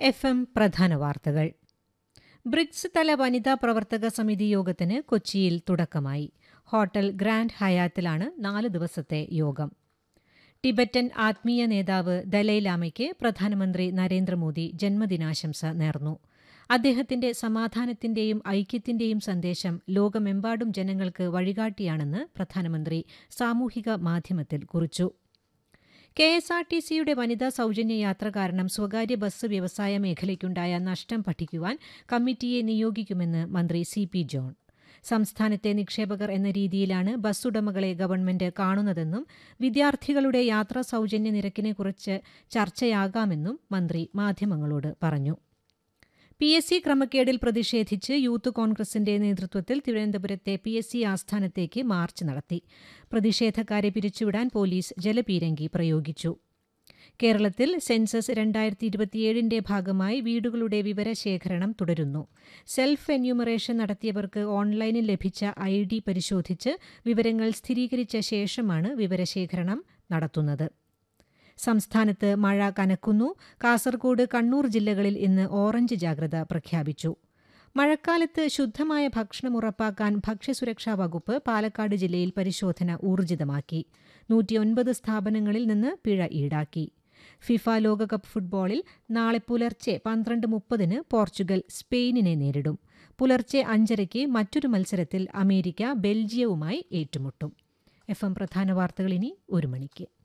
F M പ്രധാന വാർത്തകൾ BRICS തല വനിതാ പ്രവർത്തക സമിതി യോഗത്തിന് കൊച്ചിയിൽ തുടക്കമായി ഹോട്ടൽ ഗ്രാൻഡ് ഹയാത്തിലാണ് നാല് ദിവസത്തെ യോഗം ടിബറ്റൻ ആത്മീയ നേതാവ് ദലൈലാമയ്ക്ക് പ്രധാനമന്ത്രി നരേന്ദ്രമോദി ജന്മദിനാശംസ നേർന്നു അദ്ദേഹത്തിന്റെ സമാധാനത്തിന്റെയും ഐക്യത്തിന്റെയും സന്ദേശം ലോകമെമ്പാടും ജനങ്ങൾക്ക് വഴികാട്ടിയാണെന്ന് പ്രധാനമന്ത്രി സാമൂഹിക മാധ്യമത്തിൽ കുറിച്ചു കെ എസ് ആർ ടി സിയുടെ വനിതാ സൗജന്യ യാത്ര കാരണം സ്വകാര്യ ബസ് വ്യവസായ മേഖലയ്ക്കുണ്ടായ നഷ്ടം പഠിക്കുവാൻ കമ്മിറ്റിയെ നിയോഗിക്കുമെന്ന് മന്ത്രി സി പി ജോൺ സംസ്ഥാനത്തെ നിക്ഷേപകർ എന്ന രീതിയിലാണ് ബസ് ഉടമകളെ ഗവൺമെന്റ് കാണുന്നതെന്നും വിദ്യാർത്ഥികളുടെ യാത്രാ സൗജന്യ നിരക്കിനെക്കുറിച്ച് ചർച്ചയാകാമെന്നും മന്ത്രി മാധ്യമങ്ങളോട് പറഞ്ഞു പി എസ് സി ക്രമക്കേടിൽ പ്രതിഷേധിച്ച് യൂത്ത് കോൺഗ്രസിന്റെ നേതൃത്വത്തിൽ തിരുവനന്തപുരത്തെ പി എസ് സി ആസ്ഥാനത്തേക്ക് മാർച്ച് നടത്തി പ്രതിഷേധക്കാരെ പിരിച്ചുവിടാൻ പോലീസ് ജലപീരങ്കി പ്രയോഗിച്ചു കേരളത്തിൽ സെൻസസ് രണ്ടായിരത്തി ഇരുപത്തിയേഴിന്റെ ഭാഗമായി വീടുകളുടെ വിവരശേഖരണം തുടരുന്നു സെൽഫ് എന്യൂമറേഷൻ നടത്തിയവർക്ക് ഓൺലൈനിൽ ലഭിച്ച ഐ ഡി പരിശോധിച്ച് വിവരങ്ങൾ സ്ഥിരീകരിച്ച ശേഷമാണ് വിവരശേഖരണം നടത്തുന്നത് സംസ്ഥാനത്ത് മഴ കനക്കുന്നു കാസർഗോഡ് കണ്ണൂർ ജില്ലകളിൽ ഇന്ന് ഓറഞ്ച് ജാഗ്രത പ്രഖ്യാപിച്ചു മഴക്കാലത്ത് ശുദ്ധമായ ഭക്ഷണം ഉറപ്പാക്കാൻ ഭക്ഷ്യസുരക്ഷാ വകുപ്പ് പാലക്കാട് ജില്ലയിൽ പരിശോധന ഊർജിതമാക്കി നൂറ്റിയൊൻപത് സ്ഥാപനങ്ങളിൽ നിന്ന് പിഴ ഈടാക്കി ഫിഫ ലോകകപ്പ് ഫുട്ബോളിൽ നാളെ പുലർച്ചെ പന്ത്രണ്ട് മുപ്പതിന് പോർച്ചുഗൽ സ്പെയിനിനെ നേരിടും പുലർച്ചെ അഞ്ചരയ്ക്ക് മറ്റൊരു മത്സരത്തിൽ അമേരിക്ക ബെൽജിയവുമായി ഏറ്റുമുട്ടും എഫ് എം പ്രധാന വാർത്തകൾ ഇനി ഒരു മണിക്ക്